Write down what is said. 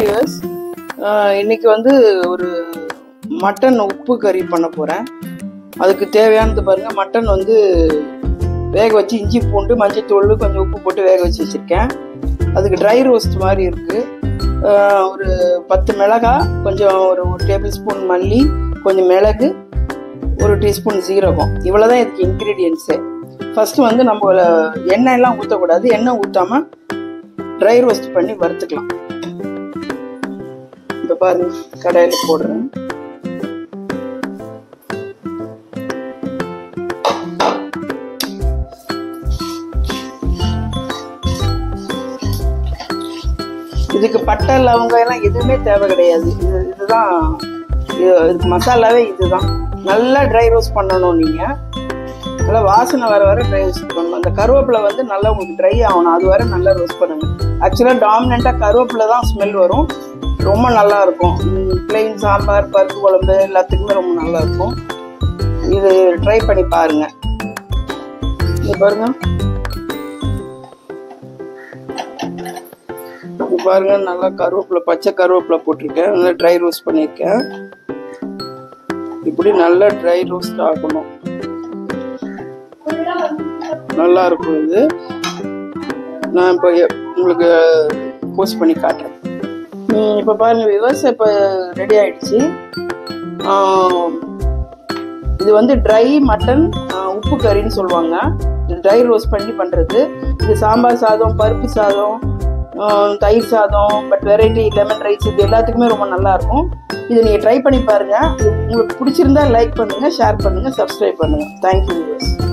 viewers இன்னைக்கு வந்து ஒரு மட்டன் உப்பு கறி பண்ண போகிறேன் அதுக்கு தேவையானது பாருங்கள் மட்டன் வந்து வேக வச்சு இஞ்சி பூண்டு மஞ்சத்தூள் கொஞ்சம் உப்பு போட்டு வேக வச்சு வச்சுருக்கேன் அதுக்கு ட்ரை ரோஸ்ட் மாதிரி இருக்குது ஒரு பத்து மிளகாய் கொஞ்சம் ஒரு ஒரு டேபிள் ஸ்பூன் மல்லி கொஞ்சம் மிளகு ஒரு டீஸ்பூன் சீரகம் இவ்வளோ தான் இதுக்கு இன்க்ரீடியன்ஸு ஃபஸ்ட்டு வந்து நம்ம எண்ணெய் எல்லாம் ஊற்றக்கூடாது எண்ணெய் ஊற்றாமல் ட்ரை ரோஸ்ட் பண்ணி வறுத்துக்கலாம் இப்போ பாருங்க கடாயில் போடுறேன் இதுக்கு பட்டை லவங்கம் எல்லாம் எதுவுமே தேவை கிடையாது இது இதுதான் இது இதுக்கு மசாலாவே இதுதான் நல்லா ட்ரை ரோஸ்ட் பண்ணணும் நீங்கள் நல்லா வாசனை வர வர ட்ரை ரோஸ்ட் பண்ணணும் அந்த கருவேப்பிலை வந்து நல்லா உங்களுக்கு ட்ரை ஆகணும் அது வரை நல்லா ரோஸ்ட் பண்ணுங்க ஆக்சுவலாக டாமினண்ட்டாக கருவேப்பிலை தான் ஸ்மெல் வரும் ரொம்ப நல்லா இருக்கும் பிளெயின் சாம்பார் பருப்பு குழம்பு எல்லாத்துக்குமே ரொம்ப நல்லா இருக்கும் இது ட்ரை பண்ணி பாருங்க இது பாருங்க இது பாருங்க நல்லா கருவேப்பிலை பச்சை கருவேப்பிலை போட்டிருக்கேன் நல்லா ட்ரை ரோஸ்ட் பண்ணியிருக்கேன் இப்படி நல்லா ட்ரை ரோஸ்ட் ஆகணும் நல்லா இருக்கும் இது நான் இப்போ எ- உங்களுக்கு போஸ்ட் பண்ணி காட்டுறேன் இப்போ பாருங்க விவஸ் இப்போ ரெடி ஆயிடுச்சு ஆம், இது வந்து ட்ரை மட்டன் உப்பு கறின்னு சொல்லுவாங்க இது ட்ரை ரோஸ்ட் பண்ணி பண்ணுறது இது சாம்பார் சாதம் பருப்பு சாதம் ஆ, தயிர் சாதம் பட் வெரைட்டி லெமன் ரைஸ் இது எல்லாத்துக்குமே ரொம்ப நல்லா இருக்கும் இதை நீங்கள் ட்ரை பண்ணி பாருங்கள் உங்களுக்கு பிடிச்சிருந்தா லைக் பண்ணுங்கள் ஷேர் பண்ணுங்கள் சப்ஸ்கிரைப் பண்ணுங்கள் தேங்க்யூ வியூவர்ஸ்